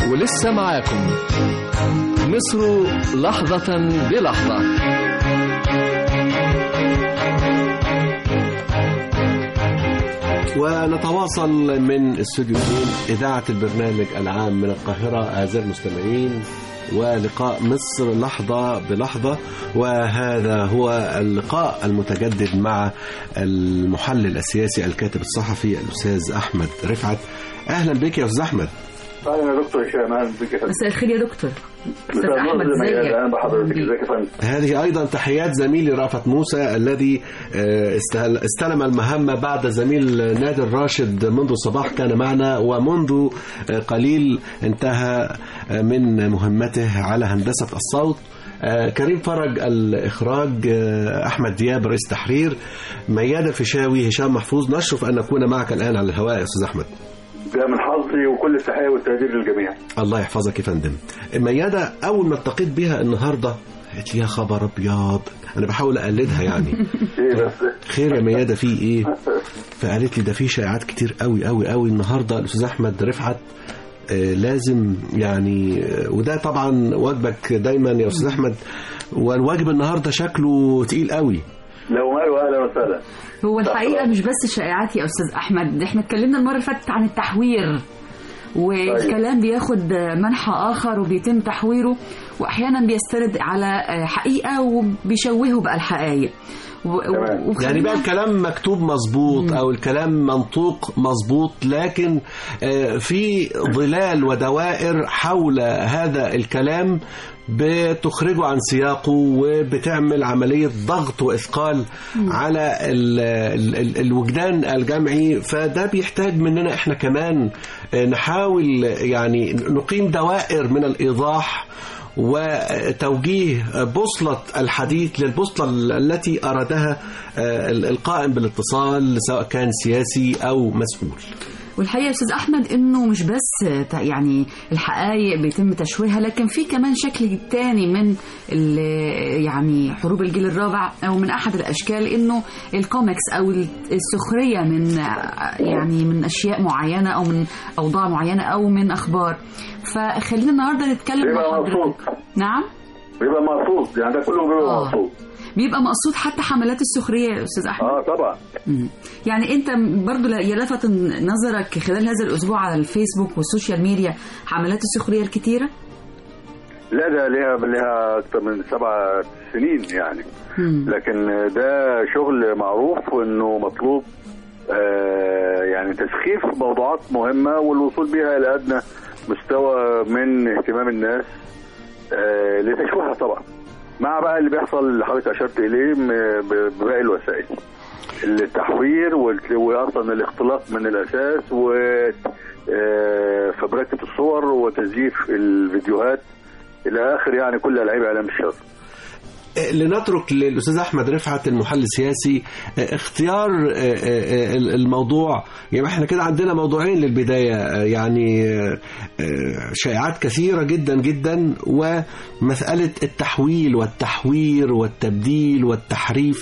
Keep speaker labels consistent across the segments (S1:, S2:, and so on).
S1: ولسه معاكم مصر لحظة بلحظة
S2: ونتواصل من استوديو 2 إذاعة البرنامج العام من القاهرة أعزائي المستمعين ولقاء مصر لحظة بلحظة وهذا هو اللقاء المتجدد مع المحلل السياسي الكاتب الصحفي الأستاذ أحمد رفعت أهلا بك يا أستاذ أحمد
S3: اهلا يا دكتور هشام اهلا بك يا فندم
S4: مساء الخير يا دكتور استاذ
S3: مساء
S4: احمد
S3: النور
S4: ازيك
S3: زميلي. اهلا بحضرتك ازيك يا فندم
S2: هذه أيضا تحيات زميلي رأفت موسى الذي آه، استهل- استلم المهمة بعد زميل نادر راشد منذ الصباح كان معنا ومنذ آه، قليل انتهى آه، من مهمته على هندسة الصوت آه، كريم فرج الإخراج آه، أحمد دياب رئيس تحرير ميادة الفيشاوي هشام محفوظ نشرف أن نكون معك الآن على الهواء يا أستاذ أحمد
S3: ده من حظي وكل التحيه والتقدير للجميع
S2: الله يحفظك يا فندم ميادة أول ما التقيت بيها النهاردة قالت لي يا خبر أبيض أنا بحاول أقلدها يعني
S3: ايه بس
S2: خير يا ميادة في إيه فقالت لي ده في شائعات كتير قوي قوي قوي النهاردة الأستاذ أحمد رفعت آه، لازم يعني آه، وده طبعا واجبك دايما يا أستاذ أحمد والواجب النهاردة شكله تقيل قوي
S3: لو ماله اهلا وسهلا
S4: هو الحقيقه مش بس شائعات يا استاذ احمد احنا اتكلمنا المره اللي فاتت عن التحوير والكلام بياخد منحى اخر وبيتم تحويره واحيانا بيستند على حقيقه وبيشوهوا بقى الحقائق و-
S3: تمام.
S4: وخلينا-
S2: يعني بقى الكلام مكتوب مظبوط او الكلام منطوق مظبوط لكن آه، في ظلال ودوائر حول هذا الكلام بتخرجه عن سياقه وبتعمل عملية ضغط وإثقال على ال ال ال الوجدان الجمعي فده بيحتاج مننا احنا كمان آه، نحاول يعني نقيم دوائر من الإيضاح وتوجيه بوصلة الحديث للبوصلة التي أرادها آه، القائم بالاتصال سواء كان سياسي أو مسؤول
S4: والحقيقه يا استاذ احمد انه مش بس ت- يعني الحقائق بيتم تشويهها لكن في كمان شكل تاني من ال- يعني حروب الجيل الرابع او من احد الاشكال انه الكوميكس او السخريه من يعني من اشياء معينه او من اوضاع معينه او من اخبار فخلينا النهارده نتكلم مع
S3: بيبقى
S4: حضرتك
S3: مقصود
S4: نعم
S3: بيبقى مقصود يعني ده كله بيبقى
S4: آه.
S3: مقصود
S4: بيبقى مقصود حتى حملات السخريه يا استاذ احمد
S3: اه طبعا
S4: مم. يعني انت برضو لا- يلفت نظرك خلال هذا الاسبوع على الفيسبوك والسوشيال ميديا حملات السخريه الكتيره
S3: لا ده ليها ليها اكتر من سبع سنين يعني
S4: مم.
S3: لكن ده شغل معروف وانه مطلوب آه يعني تسخيف موضوعات مهمه والوصول بها الى ادنى مستوى من اهتمام الناس آه لتشويهها طبعا مع بقى اللي بيحصل اللي حضرتك اشرت اليه م- ب- بباقي الوسائل التحوير وال- واصلا الاختلاق من الاساس و آه، فبركه الصور وتزييف الفيديوهات الى اخر يعني كل العيب اعلام الشر
S2: لنترك للأستاذ أحمد رفعت المحلل السياسي اختيار الموضوع يعني احنا كده عندنا موضوعين للبداية يعني شائعات كثيرة جدا جدا ومسألة التحويل والتحوير والتبديل والتحريف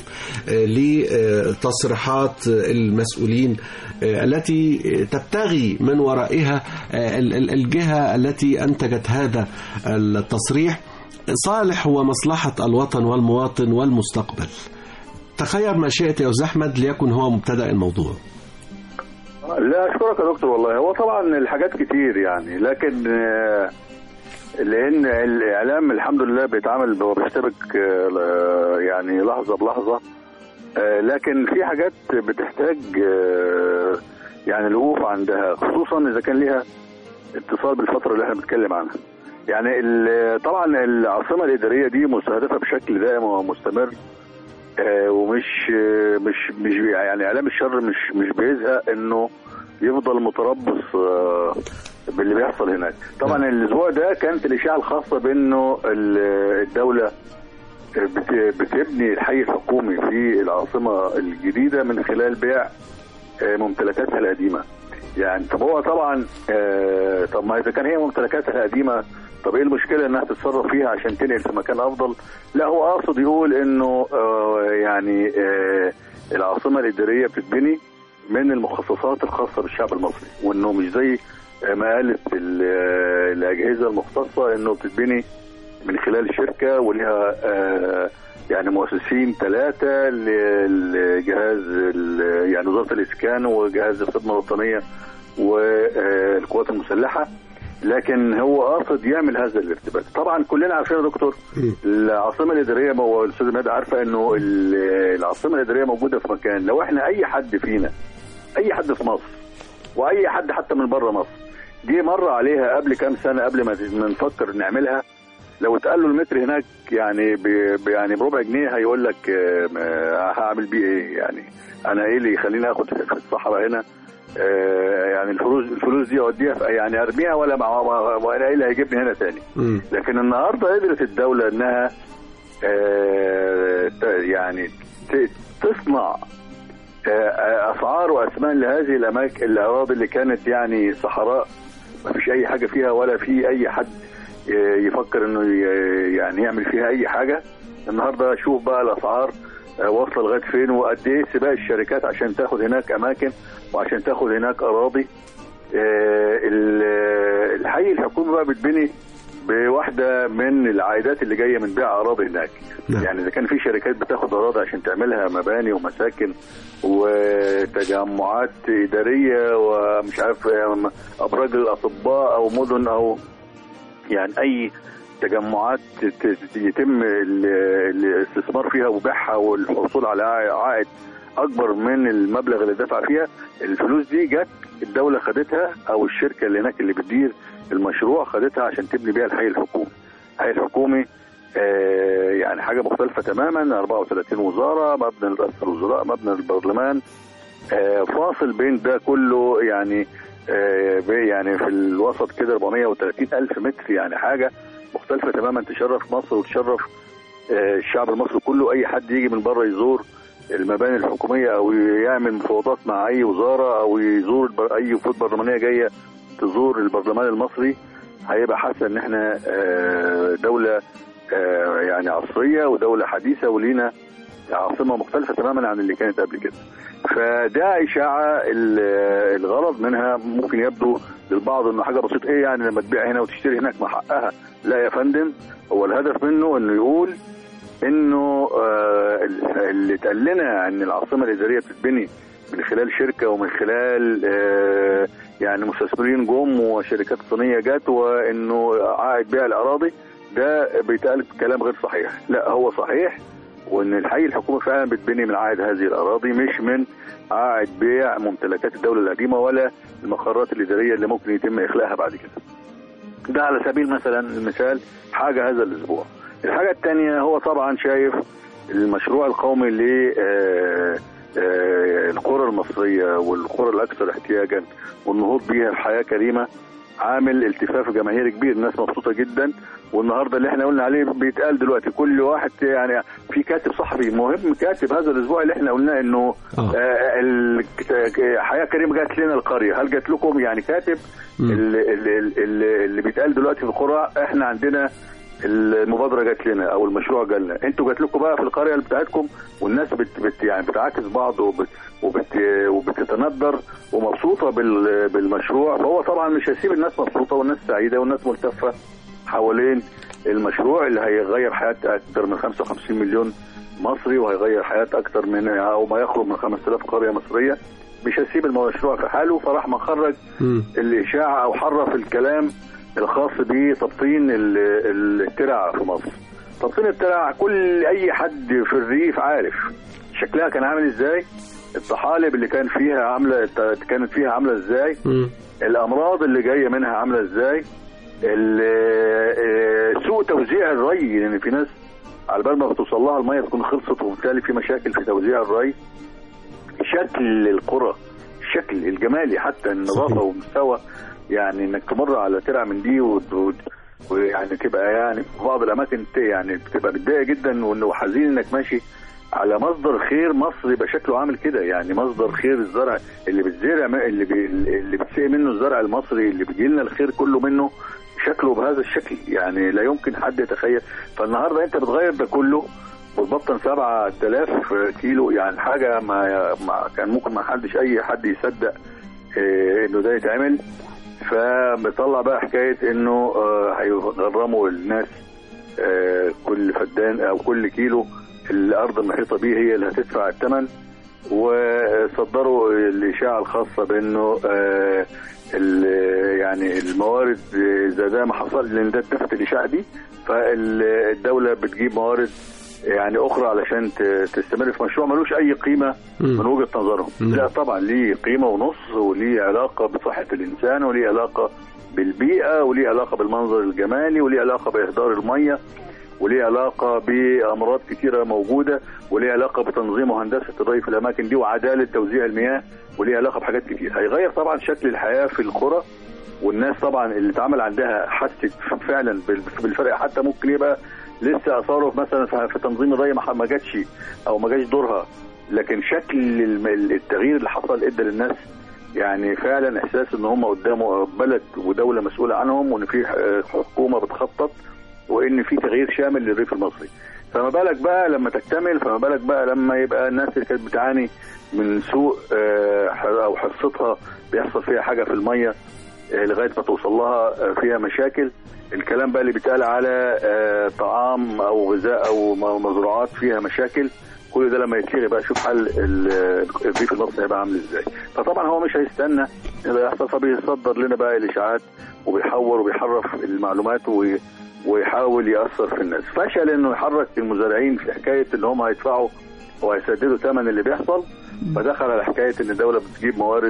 S2: لتصريحات المسؤولين التي تبتغي من ورائها الجهة التي أنتجت هذا التصريح صالح ومصلحة الوطن والمواطن والمستقبل تخير ما شئت يا أستاذ أحمد ليكن هو مبتدأ الموضوع
S3: لا اشكرك يا دكتور والله هو طبعا الحاجات كتير يعني لكن آه، لان الاعلام الحمد لله بيتعامل وبيشتبك آه، يعني لحظه بلحظه آه، لكن في حاجات بتحتاج آه، يعني الوقوف عندها خصوصا اذا كان ليها اتصال بالفتره اللي احنا بنتكلم عنها يعني ال- طبعا العاصمه الاداريه دي مستهدفه بشكل دائم ومستمر آه، ومش آه، مش مش بي- يعني اعلام الشر مش مش بيزهق انه يفضل متربص آه، باللي بيحصل هناك طبعا الاسبوع ده كانت الاشاعه الخاصه بانه ال- الدوله بت- بتبني الحي الحكومي في العاصمه الجديده من خلال بيع آه، ممتلكاتها القديمه يعني طب هو طبعا آه، طب ما اذا كان هي ممتلكاتها القديمه طب ايه المشكله انها تتصرف فيها عشان تنقل في مكان افضل لا هو قاصد يقول انه آه، يعني آه، العاصمه الاداريه بتتبني من المخصصات الخاصه بالشعب المصري وانه مش زي آه، ما قالت ال- آه، الاجهزه المختصه انه بتتبني من خلال شركه ولها آه، يعني مؤسسين ثلاثه لجهاز ال- يعني وزاره الاسكان وجهاز الخدمه الوطنيه والقوات المسلحه لكن هو قاصد يعمل هذا الارتباط طبعا كلنا عارفين يا دكتور العاصمه الاداريه والاستاذ مهدي عارفه انه ال- العاصمه الاداريه موجوده في مكان لو احنا اي حد فينا اي حد في مصر واي حد حتى من بره مصر دي مر عليها قبل كام سنه قبل ما ما نفكر نعملها لو اتقال له المتر هناك يعني ب ب- يعني بربع جنيه هيقول لك آه، آه، هعمل بيه ايه يعني انا ايه اللي يخليني اخد في الصحراء هنا آه، يعني الفلوس الفلوس دي اوديها في يعني ارميها ولا مع وانا ايه اللي هيجيبني هنا تاني
S2: مم.
S3: لكن النهارده قدرت الدوله انها آه، ت- يعني ت- تصنع آه، اسعار واثمان لهذه الاماكن الاراضي اللي كانت يعني صحراء ما فيش اي حاجه فيها ولا في اي حد آه، يفكر انه ي- يعني يعمل فيها اي حاجه النهارده شوف بقى الاسعار آه، واصله لغايه فين وقد ايه سباق الشركات عشان تاخد هناك اماكن وعشان تاخد هناك اراضي آه، ال- آه، الحي الحكومي بقى بتبني بواحده من العائدات اللي جايه من بيع اراضي هناك
S2: نعم.
S3: يعني اذا كان في شركات بتاخد اراضي عشان تعملها مباني ومساكن وتجمعات اداريه ومش عارف آه، ابراج الاطباء او مدن او يعني اي تجمعات ت- ت- يتم ال- الاستثمار فيها وبيعها والحصول على عائد اكبر من المبلغ اللي دفع فيها الفلوس دي جت الدوله خدتها او الشركه اللي هناك اللي بتدير المشروع خدتها عشان تبني بيها الحي الحكومي الحي الحكومي آه يعني حاجه مختلفه تماما 34 وزاره مبنى رئاسه الوزراء مبنى البرلمان آه فاصل بين ده كله يعني آه بي- يعني في الوسط كده 430 الف متر يعني حاجه مختلفه تماما تشرف مصر وتشرف آه الشعب المصري كله اي حد يجي من بره يزور المباني الحكوميه او يعمل مفاوضات مع اي وزاره او يزور البر- اي وفود برلمانيه جايه تزور البرلمان المصري هيبقى حاسس ان احنا آه، دوله آه، يعني عصريه ودوله حديثه ولينا عاصمه مختلفه تماما عن اللي كانت قبل كده. فده اشاعه ال- الغرض منها ممكن يبدو للبعض انه حاجه بسيطه ايه يعني لما تبيع هنا وتشتري هناك ما حقها لا يا فندم هو الهدف منه انه يقول انه آه، اللي اتقال لنا ان العاصمه الاداريه بتتبني من خلال شركه ومن خلال آه، يعني مستثمرين جم وشركات صينيه جت وانه عائد بيع الاراضي ده بيتقال كلام غير صحيح لا هو صحيح وان الحي الحكومي فعلا بتبني من عائد هذه الاراضي مش من عائد بيع ممتلكات الدوله القديمه ولا المقرات الاداريه اللي ممكن يتم اخلاءها بعد كده ده على سبيل مثلا المثال حاجه هذا الاسبوع الحاجه الثانيه هو طبعا شايف المشروع القومي ل آه، آه، القرى المصريه والقرى الاكثر احتياجا والنهوض بيها بحياه كريمه عامل التفاف جماهيري كبير الناس مبسوطه جدا والنهارده اللي احنا قلنا عليه بيتقال دلوقتي كل واحد يعني في كاتب صحفي مهم كاتب هذا الاسبوع اللي احنا قلناه انه
S2: آه.
S3: آه ال- حياه كريمه جات لنا القريه هل جات لكم يعني كاتب
S2: مم.
S3: اللي, اللي, اللي, اللي بيتقال دلوقتي في القرى احنا عندنا المبادره جات لنا او المشروع جالنا انتوا جات لكم بقى في القريه اللي بتاعتكم والناس بت بت يعني بتعاكس بعض وبت وبت وبتتندر ومبسوطه بال بالمشروع فهو طبعا مش هيسيب الناس مبسوطه والناس سعيده والناس ملتفه حوالين المشروع اللي هيغير حياه اكثر من 55 مليون مصري وهيغير حياه اكثر من او ما يقرب من 5000 قريه مصريه مش هيسيب المشروع في حاله فراح مخرج
S2: مم.
S3: الإشاعة أو حرف الكلام الخاص بتبطين ال- الترع في مصر تبطين الترع كل أي حد في الريف عارف شكلها كان عامل إزاي الطحالب اللي كان فيها عاملة كانت فيها عاملة إزاي
S2: مم.
S3: الأمراض اللي جاية منها عاملة إزاي ال- آه، سوء توزيع الري لأن في ناس على بال ما بتوصل لها المية تكون خلصت وبالتالي في مشاكل في توزيع الري شكل القرى الشكل الجمالي حتى النظافه
S2: صحيح.
S3: ومستوى يعني انك تمر على ترع من دي وت- وت- ويعني تبقى يعني في بعض الاماكن ت- يعني بتبقى متضايق جدا وانه حزين انك ماشي على مصدر خير مصر يبقى شكله عامل كده يعني مصدر خير الزرع اللي بتزرع اللي بي اللي بتسقي منه الزرع المصري اللي بيجي لنا الخير كله منه شكله بهذا الشكل يعني لا يمكن حد يتخيل فالنهارده انت بتغير ده كله وتبطن 7000 كيلو يعني حاجه ما, ما كان ممكن ما حدش اي حد يصدق إيه انه ده يتعمل فبيطلع بقى حكايه انه آه، هيغرموا الناس آه، كل فدان او كل كيلو الارض المحيطه به هي اللي هتدفع الثمن وصدروا الاشاعه الخاصه بانه آه، ال- يعني الموارد اذا ده ما حصل لان ده اتفقت الاشاعه دي فالدوله بتجيب موارد يعني اخرى علشان ت- تستمر في مشروع ملوش اي قيمه
S2: مم.
S3: من وجهه نظرهم
S2: مم.
S3: لا طبعا ليه قيمه ونص وليه علاقه بصحه الانسان وليه علاقه بالبيئه وليه علاقه بالمنظر الجمالي وليه علاقه باهدار الميه وليه علاقه بامراض كثيره موجوده وليه علاقه بتنظيم وهندسه الري في الاماكن دي وعداله توزيع المياه وليه علاقه بحاجات كتير هيغير طبعا شكل الحياه في القرى والناس طبعا اللي اتعمل عندها حست فعلا بال- بالفرق حتى ممكن يبقى لسه اثاره مثلا في في تنظيم الري ما ما جاتش او ما جاش دورها لكن شكل الم- التغيير اللي حصل ادى للناس يعني فعلا احساس ان هم قدامه بلد ودوله مسؤوله عنهم وان في آه، حكومه بتخطط وان في تغيير شامل للريف المصري فما بالك بقى لما تكتمل فما بالك بقى لما يبقى الناس اللي كانت بتعاني من سوء آه، ح- او حصتها بيحصل فيها حاجه في الميه آه، لغايه ما توصل لها آه، فيها مشاكل الكلام بقى اللي بيتقال على آه، طعام او غذاء او م- مزروعات فيها مشاكل كل ده لما يتلغي بقى شوف حل ال- الريف المصري هيبقى عامل ازاي فطبعا هو مش هيستنى اللي يحصل فبيصدر لنا بقى الاشاعات وبيحور وبيحرف المعلومات وي- ويحاول ياثر في الناس فشل انه يحرك المزارعين في حكايه ان هم هيدفعوا وهيسددوا ثمن اللي بيحصل فدخل على حكايه ان الدوله بتجيب موارد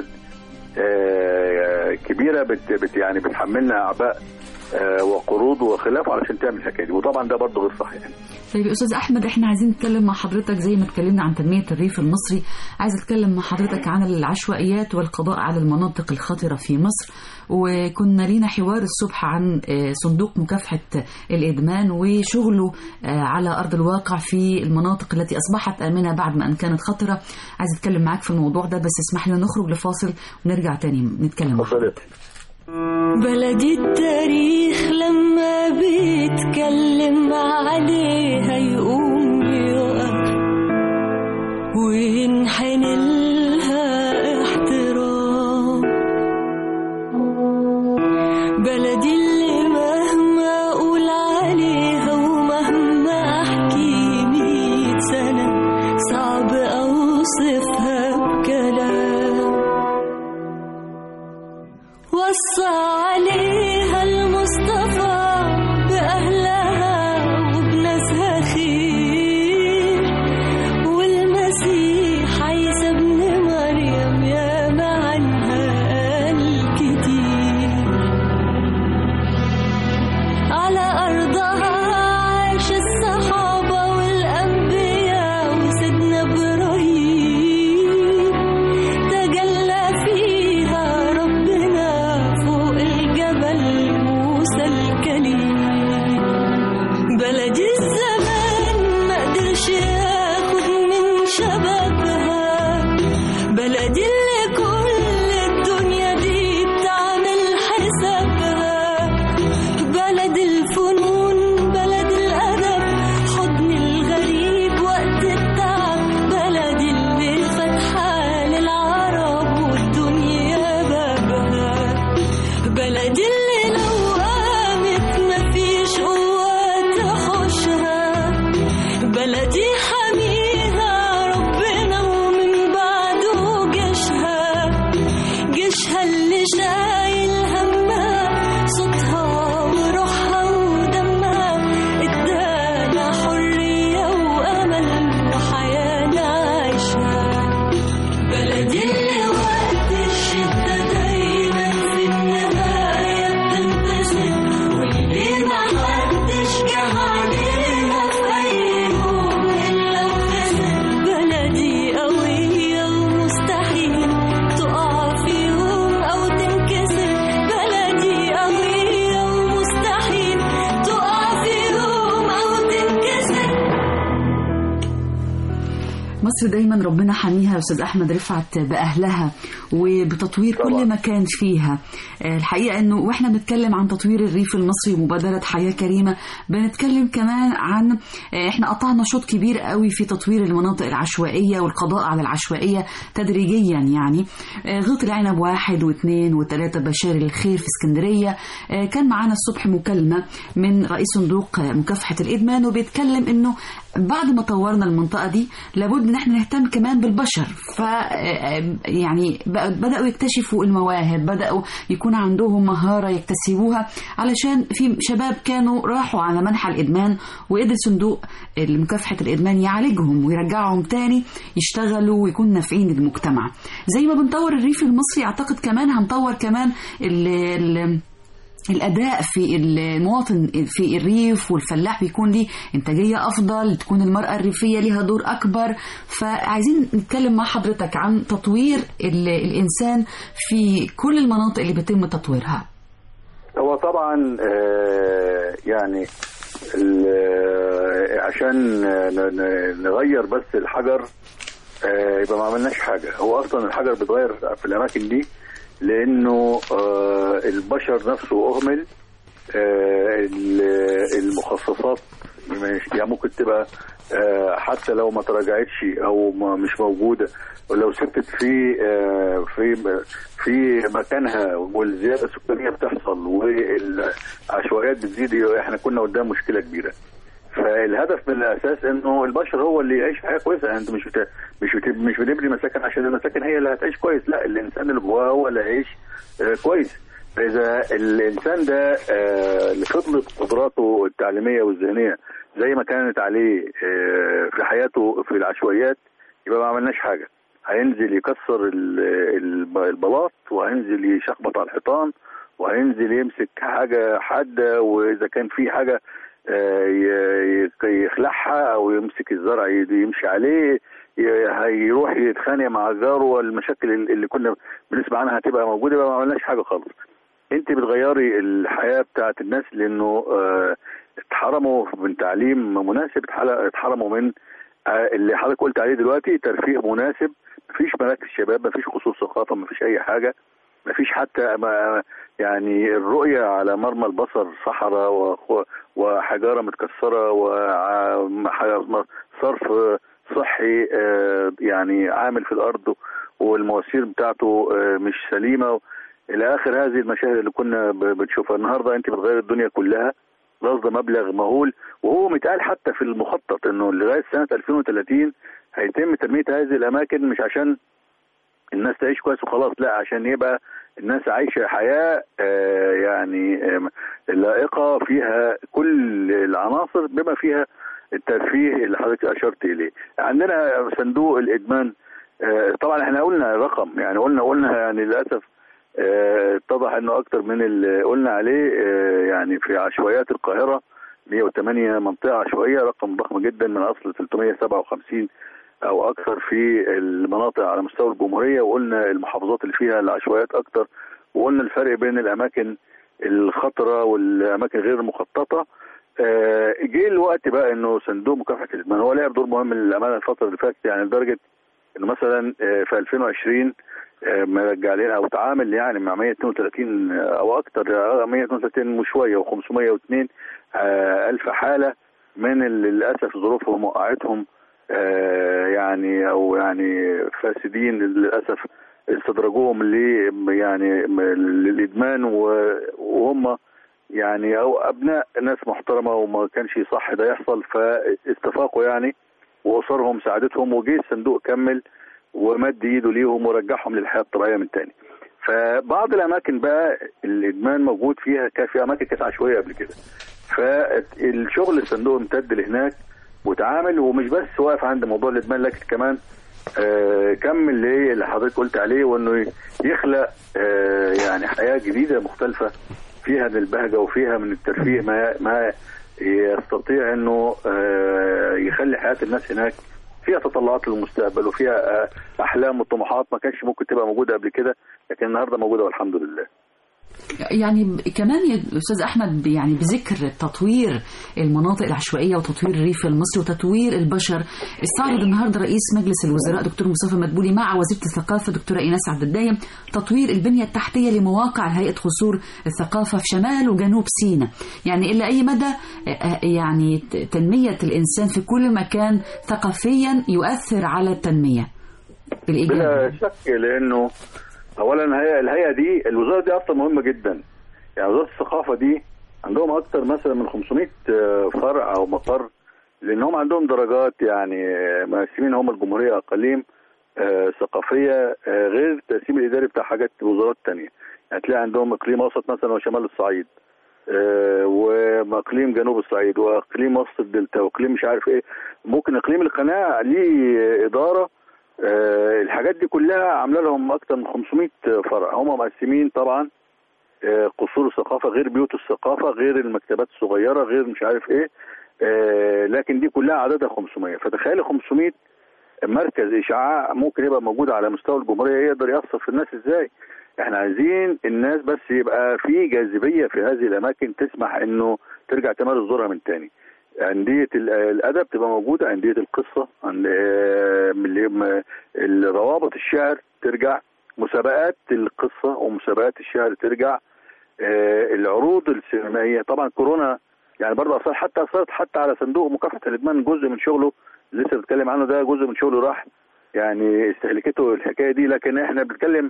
S3: آه، كبيره بت بت يعني بتحملنا اعباء آه، وقروض وخلافه علشان تعمل الحكايه دي وطبعا ده برضه غير صحيح يعني.
S4: طيب يا استاذ احمد احنا عايزين نتكلم مع حضرتك زي ما اتكلمنا عن تنميه الريف المصري عايز اتكلم مع حضرتك عن العشوائيات والقضاء على المناطق الخطره في مصر وكنا لينا حوار الصبح عن آه، صندوق مكافحه الادمان وشغله آه، على ارض الواقع في المناطق التي اصبحت امنه بعد ما ان كانت خطره عايز اتكلم معاك في الموضوع ده بس اسمح لي نخرج لفاصل ونرجع تاني نتكلم مع
S3: اتفضل يا
S4: حضرتك
S5: بلدي التاريخ لما بيتكلم عليها يقوم يقف وينحني لها احترام بلدي اللي مهما اقول عليها ومهما احكي مية سنة صعب اوصفها بكلام وصى عليها المصطفى بأهلها وبناسها
S4: مصر دايما ربنا حاميها يا استاذ احمد رفعت باهلها وبتطوير
S3: طبعا.
S4: كل مكان فيها آه، الحقيقه انه واحنا بنتكلم عن تطوير الريف المصري ومبادره حياه كريمه بنتكلم كمان عن آه، احنا قطعنا شوط كبير قوي في تطوير المناطق العشوائيه والقضاء على العشوائيه تدريجيا يعني آه، غيط العنب واحد واثنين وثلاثه بشار الخير في اسكندريه آه، كان معانا الصبح مكالمه من رئيس صندوق آه، مكافحه الادمان وبيتكلم انه بعد ما طورنا المنطقه دي لابد ان احنا نهتم كمان بالبشر ف آه، يعني بق- بداوا يكتشفوا المواهب بداوا يكون عندهم مهاره يكتسبوها علشان في شباب كانوا راحوا على منحى الادمان وقدر صندوق مكافحه الادمان يعالجهم ويرجعهم تاني يشتغلوا ويكونوا نافعين للمجتمع زي ما بنطور الريف المصري اعتقد كمان هنطور كمان ال ال الاداء في المواطن في الريف والفلاح بيكون ليه انتاجيه افضل تكون المراه الريفيه ليها دور اكبر فعايزين نتكلم مع حضرتك عن تطوير ال- الانسان في كل المناطق اللي بيتم تطويرها
S3: هو طبعا آه، يعني ال- آه، عشان ن- ن- نغير بس الحجر آه، يبقى ما عملناش حاجه هو اصلا الحجر بيتغير في الاماكن دي لانه آه، البشر نفسه اهمل آه، ال- المخصصات مش- يعني ممكن تبقى آه، حتى لو ما تراجعتش او ما مش موجوده ولو ثبتت في آه، في في مكانها والزياده السكانيه بتحصل والعشوائيات بتزيد احنا كنا قدام مشكله كبيره. فالهدف من الاساس انه البشر هو اللي يعيش حياه كويسه يعني انت مش بت... مش بت... مش بنبني مساكن عشان المساكن هي اللي هتعيش كويس لا الانسان اللي جواه هو اللي هيعيش آه، كويس فاذا الانسان ده آه، اللي فضلت قدراته التعليميه والذهنيه زي ما كانت عليه آه، في حياته في العشوائيات يبقى ما عملناش حاجه هينزل يكسر ال- ال- البلاط وهينزل يشخبط على الحيطان وهينزل يمسك حاجه حاده واذا كان في حاجه آه، ي- ي- يخلعها او يمسك الزرع ي- يمشي عليه ي- هيروح يتخانق مع جاره والمشاكل اللي كنا بنسمع عنها هتبقى موجوده يبقى ما عملناش حاجه خالص انت بتغيري الحياه بتاعت الناس لانه آه، اتحرموا من تعليم مناسب اتحل- اتحرموا من آه، اللي حضرتك قلت عليه دلوقتي ترفيه مناسب مفيش مراكز شباب مفيش خصوص ثقافه مفيش اي حاجه مفيش حتى ما يعني الرؤيه على مرمى البصر صحراء وخ- وحجاره متكسره وصرف صحي آه، يعني عامل في الارض والمواسير بتاعته آه، مش سليمه الى اخر هذه المشاهد اللي كنا ب- بنشوفها النهارده انت بتغير الدنيا كلها قصد مبلغ مهول وهو متقال حتى في المخطط انه لغايه سنه 2030 هيتم تنميه هذه الاماكن مش عشان الناس تعيش كويس وخلاص لا عشان يبقى الناس عايشه حياه آه، يعني آم، لائقه فيها كل العناصر بما فيها الترفيه اللي حضرتك اشرت اليه. عندنا صندوق الادمان آه، طبعا احنا قلنا رقم يعني قلنا قلنا يعني للاسف آه، اتضح انه اكتر من اللي قلنا عليه آه، يعني في عشوائيات القاهره 108 منطقه عشوائيه رقم ضخم جدا من اصل 357 او اكثر في المناطق على مستوى الجمهوريه وقلنا المحافظات اللي فيها العشوائيات اكثر وقلنا الفرق بين الاماكن الخطره والاماكن غير المخططه آه، جه الوقت بقى انه صندوق مكافحه الادمان هو لعب دور مهم للامانه الفتره اللي فاتت يعني لدرجه انه مثلا آه، في 2020 آه، مرجع لنا او تعامل يعني مع 132 او اكثر 132 وشويه و502 الف حاله من اللي للاسف ظروفهم وقعتهم آه، يعني او يعني فاسدين للاسف استدرجوهم ل يعني م- للادمان و- وهم يعني او ابناء ناس محترمه وما كانش صح ده يحصل فاستفاقوا يعني واسرهم ساعدتهم وجه الصندوق كمل ومد ايده ليهم ورجعهم للحياه الطبيعيه من تاني. فبعض الاماكن بقى الادمان موجود فيها كان في اماكن كانت عشوائيه قبل كده. فالشغل الصندوق امتد لهناك وتعامل ومش بس واقف عند موضوع الادمان لكن كمان آه كمل ليه اللي حضرتك قلت عليه وانه يخلق آه يعني حياه جديده مختلفه فيها من البهجه وفيها من الترفيه ما ما يستطيع انه آه يخلي حياه الناس هناك فيها تطلعات للمستقبل وفيها آه احلام وطموحات ما كانش ممكن تبقى موجوده قبل كده لكن النهارده موجوده والحمد لله.
S4: يعني ب- كمان يا استاذ احمد ب- يعني بذكر تطوير المناطق العشوائيه وتطوير الريف المصري وتطوير البشر استعرض النهارده رئيس مجلس الوزراء دكتور مصطفى مدبولي مع وزيره الثقافه دكتوره ايناس عبد الدايم تطوير البنيه التحتيه لمواقع هيئه قصور الثقافه في شمال وجنوب سيناء يعني الى اي مدى آه، يعني ت- تنميه الانسان في كل مكان ثقافيا يؤثر على التنميه بالايجاب
S3: بلا شك لانه اولا هي الهيئه دي الوزاره دي اصلا مهمه جدا يعني وزاره الثقافه دي عندهم اكتر مثلا من 500 فرع او مقر لانهم عندهم درجات يعني مقسمين هم الجمهوريه اقاليم آه، ثقافيه آه، غير التقسيم الاداري بتاع حاجات وزارات تانية يعني تلاقي عندهم اقليم وسط مثلا وشمال الصعيد آه، واقليم جنوب الصعيد واقليم وسط الدلتا واقليم مش عارف ايه ممكن اقليم القناه ليه اداره آه، الحاجات دي كلها عامله لهم اكتر من 500 فرع هم مقسمين طبعا آه، قصور الثقافه غير بيوت الثقافه غير المكتبات الصغيره غير مش عارف ايه آه، لكن دي كلها عددها 500 فتخيلي 500 مركز اشعاع ممكن يبقى موجود على مستوى الجمهوريه يقدر ياثر في الناس ازاي احنا عايزين الناس بس يبقى في جاذبيه في هذه الاماكن تسمح انه ترجع تمارس دورها من تاني أندية ال- الأدب تبقى موجودة أندية القصة عند- آه، اللي هم- الروابط الشعر ترجع مسابقات القصة ومسابقات الشعر ترجع آه، العروض السينمائية طبعا كورونا يعني برضه أثر حتى أثرت حتى على صندوق مكافحة الإدمان جزء من شغله اللي لسه بتكلم عنه ده جزء من شغله راح يعني استهلكته الحكاية دي لكن احنا بنتكلم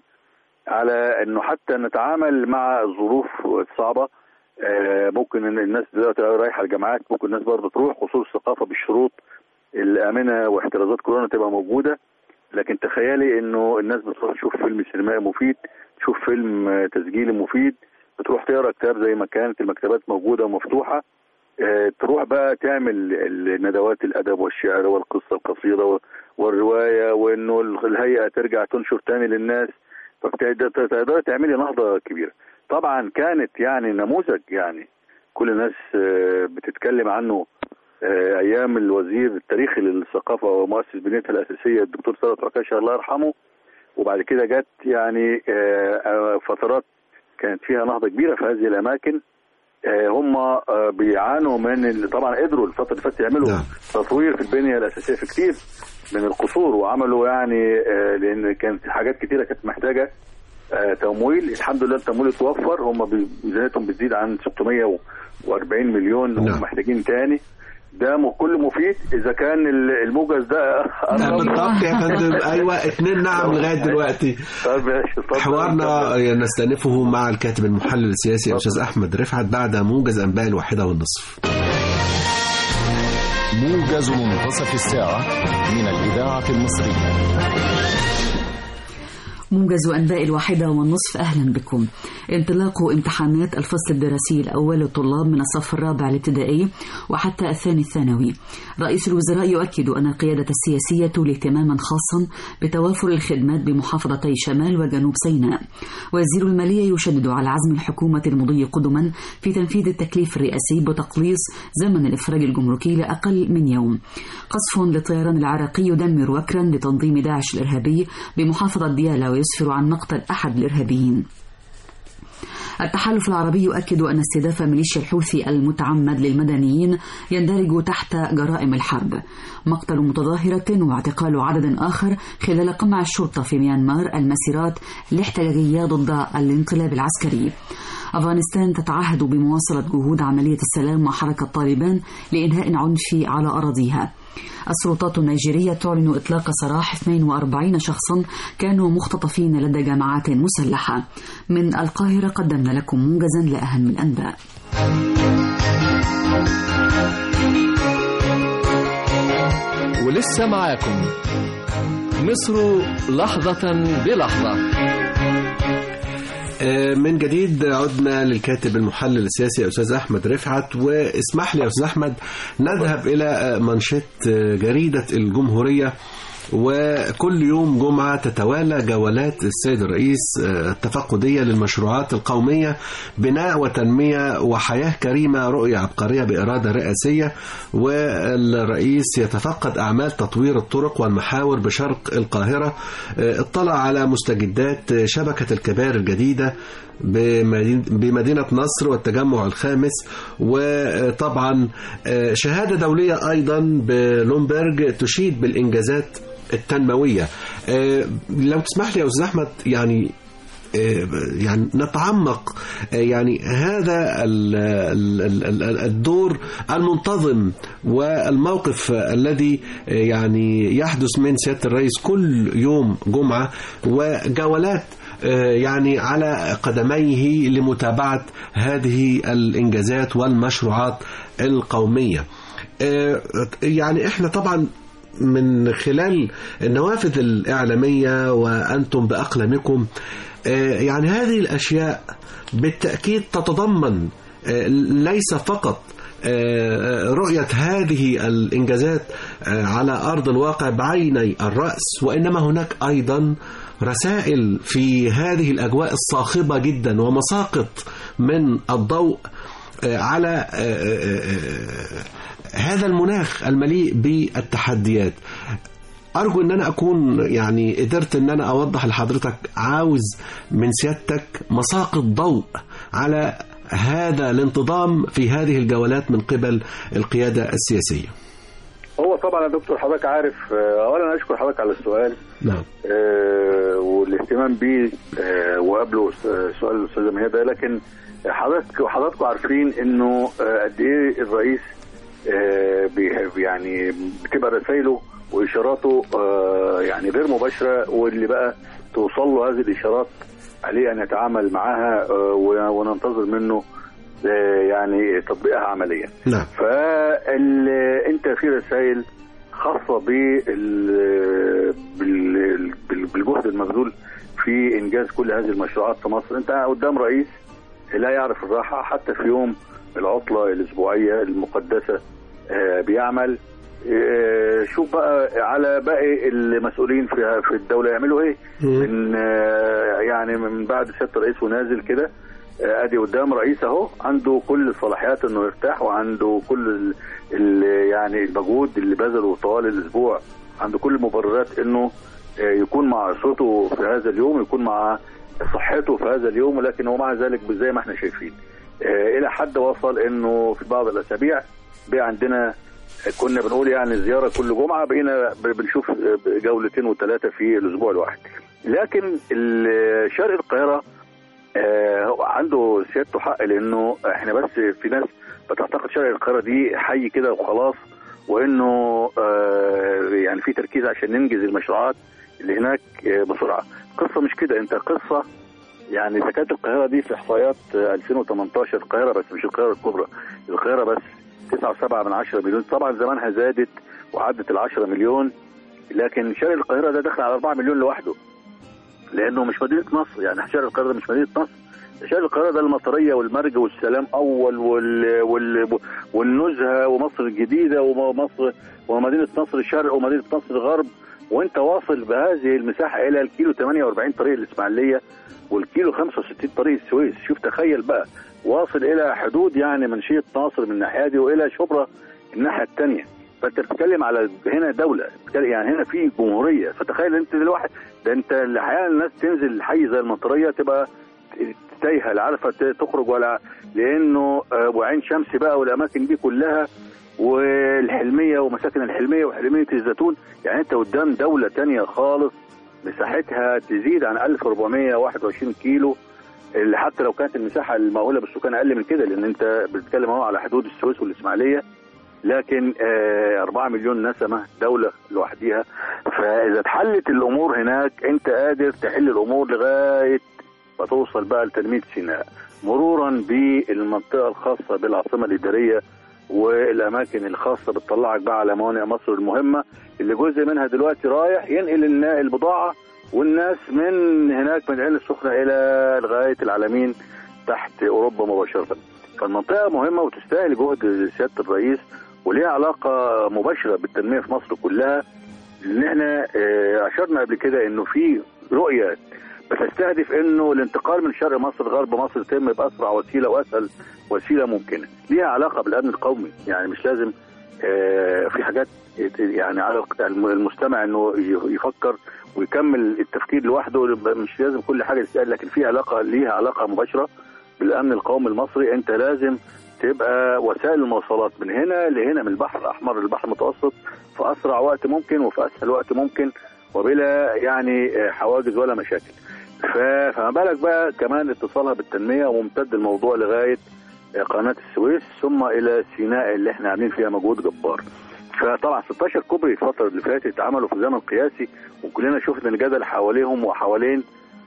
S3: على انه حتى نتعامل مع الظروف الصعبه آه، ممكن ان الناس دلوقتي رايحه الجامعات ممكن الناس برضه تروح قصور الثقافه بالشروط الامنه واحترازات كورونا تبقى موجوده لكن تخيلي انه الناس بتروح تشوف فيلم سينمائي مفيد تشوف فيلم آه، تسجيلي مفيد بتروح تقرا كتاب زي ما كانت المكتبات موجوده ومفتوحه آه، تروح بقى تعمل الندوات الادب والشعر والقصه القصيره و- والروايه وانه الهيئه ترجع تنشر تاني للناس فتقدري تعملي نهضه كبيره طبعا كانت يعني نموذج يعني كل الناس آه، بتتكلم عنه آه، ايام الوزير التاريخي للثقافه ومؤسس بنيتها الاساسيه الدكتور ثروت عكاشه الله يرحمه وبعد كده جت يعني آه، آه، فترات كانت فيها نهضه كبيره في هذه الاماكن آه، هم آه، بيعانوا من ال- طبعا قدروا الفتره اللي فاتت يعملوا
S2: نعم.
S3: تطوير في البنيه الاساسيه في كتير من القصور وعملوا يعني آه، لان كانت حاجات كتيره كانت محتاجه آه، تمويل الحمد لله التمويل اتوفر هم بي- ميزانيتهم بتزيد عن 640 مليون
S2: نعم.
S3: هم محتاجين تاني ده م- كل مفيد اذا كان ال- الموجز ده
S2: نعم
S3: قرب.
S2: بالضبط يا فندم ايوه اتنين نعم لغايه دلوقتي
S3: طب ماشي، اتفضل.
S2: حوارنا نستأنفه مع الكاتب المحلل السياسي الأستاذ أحمد رفعت بعد موجز أنباء الواحدة والنصف
S6: موجز منتصف الساعة من الإذاعة المصرية
S4: موجز أنباء الواحدة والنصف أهلا بكم انطلاق امتحانات الفصل الدراسي الأول للطلاب من الصف الرابع الابتدائي وحتى الثاني الثانوي رئيس الوزراء يؤكد أن القيادة السياسية لاهتماما خاصا بتوافر الخدمات بمحافظتي شمال وجنوب سيناء وزير المالية يشدد على عزم الحكومة المضي قدما في تنفيذ التكليف الرئاسي بتقليص زمن الإفراج الجمركي لأقل من يوم قصف للطيران العراقي يدمر وكرا لتنظيم داعش الإرهابي بمحافظة ديالى ويسفر عن مقتل أحد الإرهابيين التحالف العربي يؤكد أن استهداف ميليشيا الحوثي المتعمد للمدنيين يندرج تحت جرائم الحرب مقتل متظاهرة واعتقال عدد آخر خلال قمع الشرطة في ميانمار المسيرات الاحتجاجية ضد الانقلاب العسكري أفغانستان تتعهد بمواصلة جهود عملية السلام مع حركة طالبان لإنهاء عنفي على أراضيها السلطات النيجيرية تعلن إطلاق سراح 42 شخصا كانوا مختطفين لدى جماعات مسلحة من القاهرة قدمنا لكم موجزا لأهم الأنباء
S1: ولسه معاكم مصر لحظة بلحظة
S2: آه، من جديد عدنا للكاتب المحلل السياسي الأستاذ أحمد رفعت واسمح لي يا أستاذ أحمد نذهب إلى آه، منشط آه، جريدة الجمهورية وكل يوم جمعة تتوالى جولات السيد الرئيس آه، التفقدية للمشروعات القومية بناء وتنمية وحياة كريمة رؤية عبقرية بإرادة رئاسية والرئيس يتفقد أعمال تطوير الطرق والمحاور بشرق القاهرة آه، اطلع على مستجدات شبكة الكبار الجديدة بمدينة بمدينة نصر والتجمع الخامس وطبعا آه، شهادة دولية أيضا بلومبرج تشيد بالإنجازات التنموية آه، لو تسمح لي يا أستاذ أحمد يعني آه، يعني نتعمق آه، يعني هذا ال- ال- ال- ال- الدور المنتظم والموقف الذي آه، يعني يحدث من سيادة الرئيس كل يوم جمعة وجولات آه، يعني على قدميه لمتابعة هذه الإنجازات والمشروعات القومية آه، يعني احنا طبعا من خلال النوافذ الإعلامية وأنتم بأقلامكم آه، يعني هذه الأشياء بالتأكيد تتضمن آه، ليس فقط آه، رؤية هذه الإنجازات آه، على أرض الواقع بعيني الرأس وإنما هناك أيضا رسائل في هذه الأجواء الصاخبة جدا ومساقط من الضوء آه، على آه، آه، آه، هذا المناخ المليء بالتحديات أرجو أن أنا أكون يعني قدرت أن أنا أوضح لحضرتك عاوز من سيادتك مساقط ضوء على هذا الانتظام في هذه الجولات من قبل القيادة السياسية
S3: هو طبعا يا دكتور حضرتك عارف آه، اولا اشكر حضرتك على السؤال
S2: نعم
S3: آه، والاهتمام بيه آه، وقبله س- سؤال الاستاذه ميادة ده لكن حضرتك وحضراتكم عارفين انه آه، قد ايه الرئيس آه، بي- يعني بتبقى رسائله واشاراته آه، يعني غير مباشره واللي بقى توصل له هذه الاشارات عليه ان يتعامل معاها آه، وننتظر منه آه، يعني تطبيقها عمليا
S2: نعم
S3: فانت في رسائل خاصه بال بال- بال- بالجهد المبذول في انجاز كل هذه المشروعات في مصر انت قدام رئيس لا يعرف الراحه حتى في يوم العطله الاسبوعيه المقدسه آه، بيعمل آه، شوف بقى على باقي المسؤولين في في الدوله يعملوا ايه من آه، يعني من بعد سياده الرئيس ونازل كده آه، ادي قدام رئيس اهو عنده كل الصلاحيات انه يرتاح وعنده كل ال ال يعني المجهود اللي بذله طوال الاسبوع عنده كل المبررات انه آه، يكون مع اسرته في هذا اليوم يكون مع صحته في هذا اليوم ولكن ومع ذلك زي ما احنا شايفين آه، الى حد وصل انه في بعض الاسابيع بقى عندنا كنا بنقول يعني زياره كل جمعه بقينا ب- بنشوف جولتين وثلاثه في الاسبوع الواحد لكن ال- شرق القاهره آه، هو عنده سيادته حق لانه احنا بس في ناس بتعتقد شرق القاهره دي حي كده وخلاص وانه آه، يعني في تركيز عشان ننجز المشروعات اللي هناك آه، بسرعه قصه مش كده انت قصه يعني زكاه القاهره دي في احصائيات آه، 2018 القاهره بس مش القاهره الكبرى القاهره بس 9.7 من 10 مليون طبعا زمانها زادت وعدت ال 10 مليون لكن شرق القاهره ده داخل على 4 مليون لوحده لانه مش مدينه نصر يعني شرق القاهره ده مش مدينه نصر شرق القاهره ده المطريه والمرج والسلام اول وال... وال... والنزهه ومصر الجديده ومصر ومدينه نصر الشرق ومدينه نصر الغرب وانت واصل بهذه المساحه الى الكيلو 48 طريق الاسماعيليه والكيلو 65 طريق السويس شوف تخيل بقى واصل الى حدود يعني منشيه ناصر من الناحيه دي والى شبرا الناحيه الثانيه فانت بتتكلم على هنا دوله بتتكلم يعني هنا في جمهوريه فتخيل انت دلوقتي ده انت احيانا الناس تنزل حي زي المطريه تبقى تايهه لا عارفه تخرج ولا لانه آه، وعين شمس بقى والاماكن دي كلها والحلميه ومساكن الحلميه وحلميه الزيتون يعني انت قدام دوله تانية خالص مساحتها تزيد عن 1421 كيلو اللي حتى لو كانت المساحه المأهوله بالسكان اقل من كده لان انت بتتكلم اهو على حدود السويس والاسماعيليه لكن آه 4 مليون نسمه دوله لوحديها فاذا اتحلت الامور هناك انت قادر تحل الامور لغايه ما توصل بقى لتنميه سيناء مرورا بالمنطقه الخاصه بالعاصمه الاداريه والاماكن الخاصه بتطلعك بقى على موانئ مصر المهمه اللي جزء منها دلوقتي رايح ينقل النا- البضاعه والناس من هناك من العين السخنه الى لغايه العلمين تحت اوروبا مباشره. فالمنطقه مهمه وتستاهل جهد سياده الرئيس وليها علاقه مباشره بالتنميه في مصر كلها ان احنا آه، اشرنا قبل كده انه في رؤيه بتستهدف انه الانتقال من شرق مصر لغرب مصر يتم باسرع وسيله واسهل وسيله ممكنه ليها علاقه بالامن القومي يعني مش لازم آه، في حاجات يعني على المستمع انه يفكر ويكمل التفكير لوحده مش لازم كل حاجه تتقال لكن في علاقه ليها علاقه مباشره بالامن القومي المصري انت لازم تبقى وسائل المواصلات من هنا لهنا من البحر الاحمر للبحر المتوسط في اسرع وقت ممكن وفي اسهل وقت ممكن وبلا يعني آه، حواجز ولا مشاكل ف- فما بالك بقى كمان اتصالها بالتنميه وممتد الموضوع لغايه آه، قناه السويس ثم الى سيناء اللي احنا عاملين فيها مجهود جبار فطبعا 16 كوبري الفتره اللي فاتت اتعملوا في زمن قياسي وكلنا شفنا الجدل حواليهم وحوالين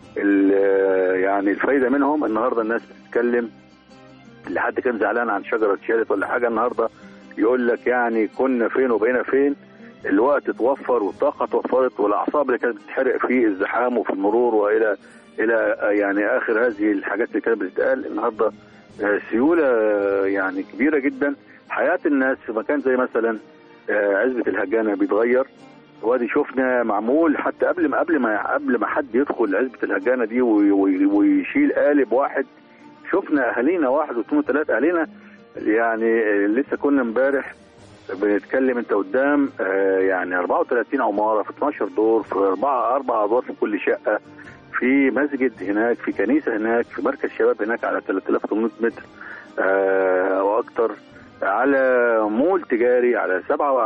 S3: ال- يعني الفايده منهم النهارده الناس بتتكلم اللي حد كان زعلان عن شجره اتشالت ولا حاجه النهارده يقول لك يعني كنا فين وبقينا فين الوقت اتوفر والطاقه اتوفرت والاعصاب اللي كانت بتتحرق في الزحام وفي المرور والى الى يعني اخر هذه الحاجات اللي كانت بتتقال النهارده آه، سيوله آه، يعني كبيره جدا حياه الناس في مكان زي مثلا آه، عزبه الهجانه بيتغير وادي شفنا معمول حتى قبل ما قبل ما قبل ما حد يدخل عزبه الهجانه دي وي- وي- ويشيل قالب واحد شفنا اهالينا واحد واثنين وثلاثه اهالينا يعني آه، لسه كنا امبارح بنتكلم انت قدام آه، يعني 34 عماره في 12 دور في اربعه اربع ادوار في كل شقه في مسجد هناك في كنيسه هناك في مركز شباب هناك على 3800 متر آه، واكتر على مول تجاري على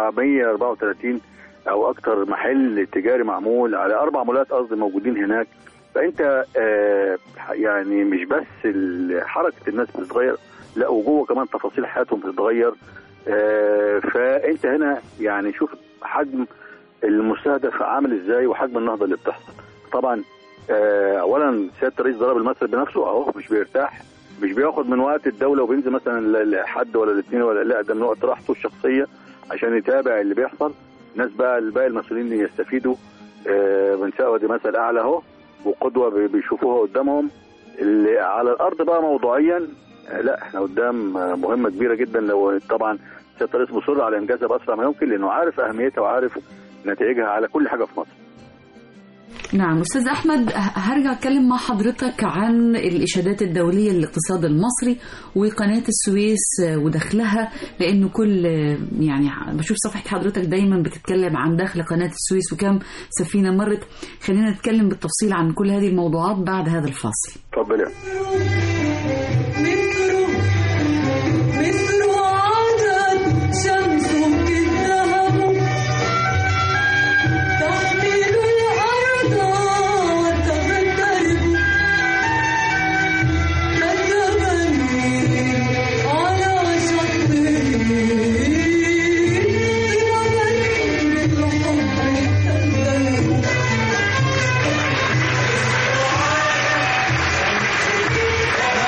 S3: 734 او اكتر محل تجاري معمول على اربع مولات قصدي موجودين هناك فانت آه، يعني مش بس ال- حركه الناس بتتغير لا وجوه كمان تفاصيل حياتهم بتتغير آه، فانت هنا يعني شوف حجم المستهدف عامل ازاي وحجم النهضه اللي بتحصل طبعا آه، اولا سياده الرئيس ضرب المثل بنفسه اهو مش بيرتاح مش بياخد من وقت الدوله وبينزل مثلا ل- لحد ولا الاثنين ولا لا ده من وقت راحته الشخصيه عشان يتابع اللي بيحصل الناس بقى الباقي المسؤولين يستفيدوا آه، من سقوة دي مثل اعلى اهو وقدوه بي- بيشوفوها قدامهم اللي على الارض بقى موضوعيا آه، لا احنا قدام آه، مهمه كبيره جدا لو طبعا سياده الرئيس مصر على انجازها باسرع ما يمكن لانه عارف اهميتها وعارف نتائجها على كل حاجه في مصر
S4: نعم أستاذ أحمد ه- هرجع أتكلم مع حضرتك عن الإشادات الدولية للاقتصاد المصري وقناة السويس آه، ودخلها لأنه كل آه، يعني ح- بشوف صفحة حضرتك دايما بتتكلم عن دخل قناة السويس وكم سفينة مرت خلينا نتكلم بالتفصيل عن كل هذه الموضوعات بعد هذا الفاصل
S3: اتفضل يا
S5: مثل عادت شمسك الذهب تحمل الأرض وتغترب كالجبل على شطه إرما بالحب تندلب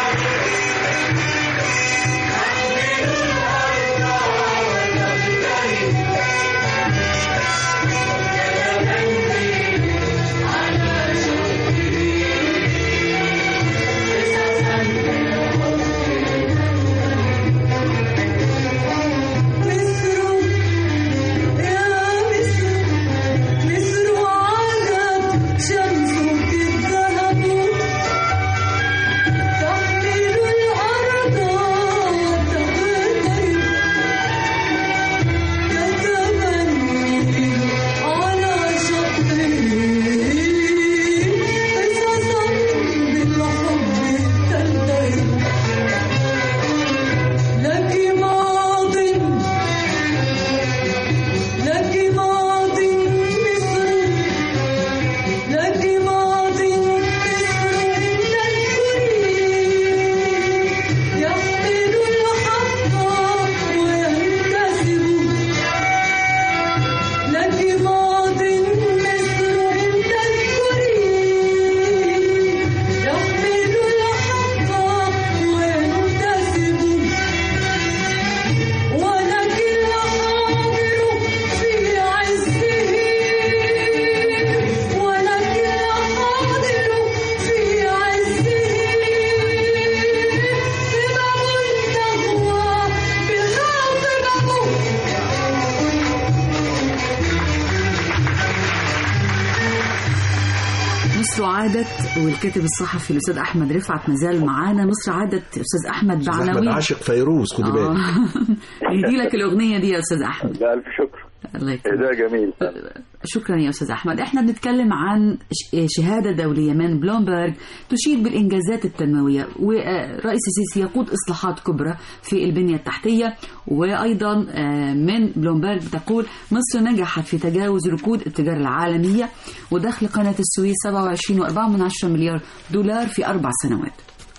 S4: مصر عادت والكاتب الصحفي الاستاذ احمد رفعت مازال معانا مصر عادت استاذ احمد
S2: أستاذ احمد
S4: بعناوين
S2: عاشق فيروز خدي بالك
S4: يهدي لك الاغنيه دي يا استاذ احمد
S3: لا الف شكر
S4: الله يكرمك
S3: ده جميل
S4: شكرا يا استاذ احمد احنا بنتكلم عن ش- شهاده دوليه من بلومبرج تشيد بالانجازات التنمويه ورئيس السيسي يقود اصلاحات كبرى في البنيه التحتيه وايضا آه، من بلومبرج تقول مصر نجحت في تجاوز ركود التجاره العالميه ودخل قناه السويس 27.4 مليار دولار في اربع سنوات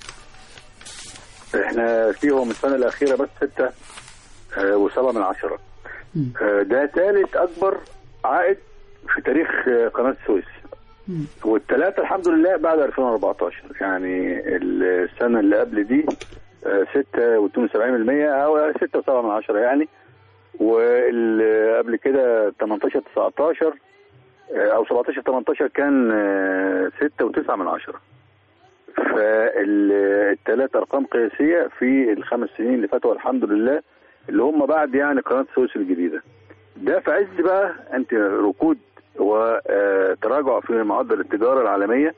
S3: احنا فيهم السنه الاخيره بس ستة آه، وسبعة من عشرة آه، ده ثالث اكبر عائد في تاريخ آه، قناه السويس والثلاثه الحمد لله بعد 2014 يعني السنه اللي قبل دي 6 او 6 و7 من عشرة يعني واللي قبل كده 18 19 آه، او 17 18 كان 6 و9 من عشرة فالثلاث ارقام قياسيه في الخمس سنين اللي فاتوا الحمد لله اللي هم بعد يعني قناه السويس الجديده ده في عز بقى انت ركود وتراجع في معدل التجاره العالميه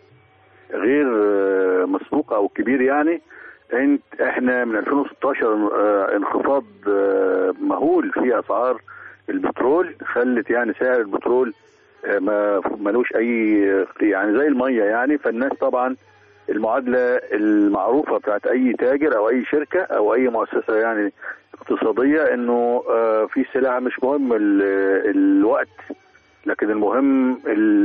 S3: غير آه، مسبوق او كبير يعني انت احنا من 2016 آه، انخفاض آه، مهول في اسعار البترول خلت يعني سعر البترول آه، ما ملوش اي يعني زي الميه يعني فالناس طبعا المعادله المعروفه بتاعت اي تاجر او اي شركه او اي مؤسسه يعني اقتصاديه انه آه، في سلع مش مهم ال- الوقت لكن المهم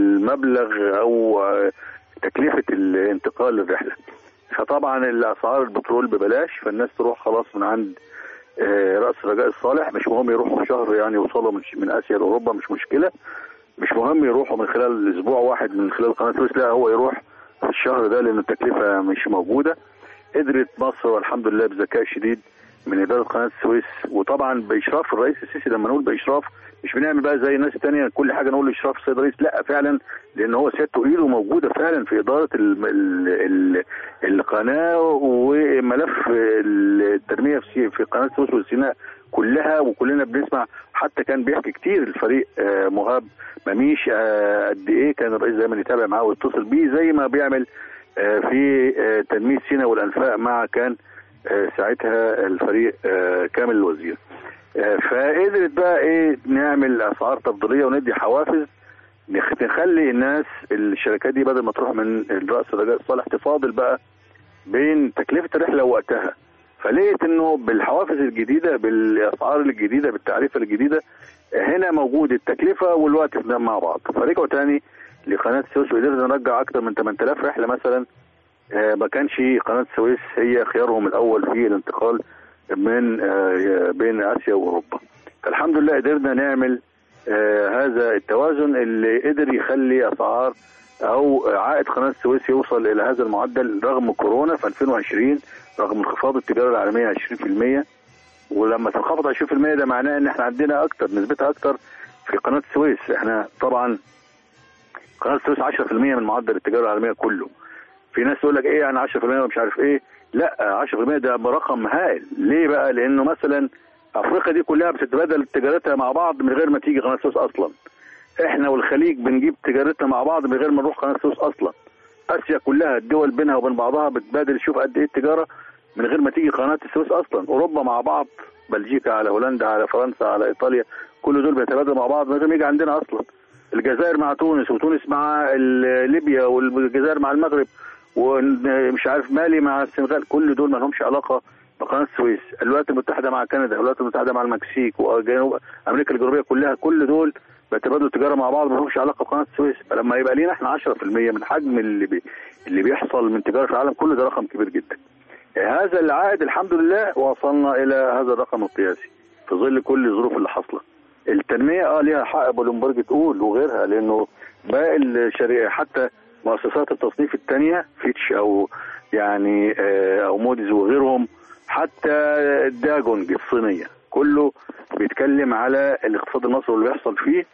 S3: المبلغ او آه، تكلفه الانتقال للرحله فطبعا الاسعار البترول ببلاش فالناس تروح خلاص من عند آه، راس الرجاء الصالح مش مهم يروحوا في شهر يعني يوصلوا من من اسيا لاوروبا مش مشكله مش مهم يروحوا من خلال اسبوع واحد من خلال قناه سويس لا هو يروح في الشهر ده لان التكلفه مش موجوده قدرت مصر والحمد لله بذكاء شديد من اداره قناه السويس وطبعا باشراف الرئيس السيسي لما نقول باشراف مش بنعمل بقى زي الناس التانية كل حاجه نقول اشراف السيد الرئيس لا فعلا لان هو سيادته ايده موجوده فعلا في اداره ال ال ال القناه وملف التنميه في في قناه السويس والسيناء كلها وكلنا بنسمع حتى كان بيحكي كتير الفريق آه، مهاب مميش آه، قد ايه كان الرئيس دايما يتابع معاه ويتصل بيه زي ما بيعمل آه، في آه، تنميه سيناء والانفاق مع كان آه، ساعتها الفريق آه، كامل الوزير آه، فقدرت بقى ايه نعمل اسعار تفضيليه وندي حوافز نخ- نخلي الناس الشركات دي بدل ما تروح من راس الرجاء الصالح تفاضل بقى بين تكلفه الرحله ووقتها فلقيت انه بالحوافز الجديده بالاسعار الجديده بالتعريفه الجديده هنا موجود التكلفه والوقت في- مع بعض فرجعوا تاني لقناه السويس وقدرنا نرجع اكثر من 8000 رحله مثلا آه، ما كانش قناه السويس هي خيارهم الاول في الانتقال من آه، بين اسيا واوروبا فالحمد لله قدرنا نعمل آه، هذا التوازن اللي قدر يخلي اسعار او عائد قناه السويس يوصل الى هذا المعدل رغم كورونا في 2020 رغم انخفاض التجاره العالميه 20% ولما تنخفض 20% ده معناه ان احنا عندنا اكتر نسبتها اكتر في قناه السويس احنا طبعا قناه السويس 10% من معدل التجاره العالميه كله في ناس تقول لك ايه يعني 10% ومش عارف ايه لا 10% ده رقم هائل ليه بقى لانه مثلا افريقيا دي كلها بتتبادل تجارتها مع بعض من غير ما تيجي قناه السويس اصلا احنا والخليج بنجيب تجارتنا مع بعض من غير ما نروح قناه السويس اصلا اسيا كلها الدول بينها وبين بعضها بتبادل شوف قد ايه التجاره من غير ما تيجي قناه السويس اصلا اوروبا مع بعض بلجيكا على هولندا على فرنسا على ايطاليا كل دول بيتبادلوا مع بعض من غير ما يجي عندنا اصلا الجزائر مع تونس وتونس مع ال- ليبيا والجزائر مع المغرب ومش عارف مالي مع السنغال كل دول ما لهمش علاقه بقناه السويس الولايات المتحده مع كندا الولايات المتحده مع المكسيك وجنوب امريكا الجنوبيه كلها كل دول بيتبادلوا التجاره مع بعض ما لهمش علاقه بقناه السويس فلما يبقى لينا احنا 10% من حجم اللي بي اللي بيحصل من تجاره العالم كله ده رقم كبير جدا هذا العائد الحمد لله وصلنا الى هذا الرقم القياسي في ظل كل الظروف اللي حاصله التنميه اه ليها حق بلومبرج تقول وغيرها لانه باقي الشريعه حتى مؤسسات التصنيف الثانيه فيتش او يعني آه، او موديز وغيرهم حتى داجونج الصينيه كله بيتكلم على الاقتصاد المصري واللي بيحصل فيه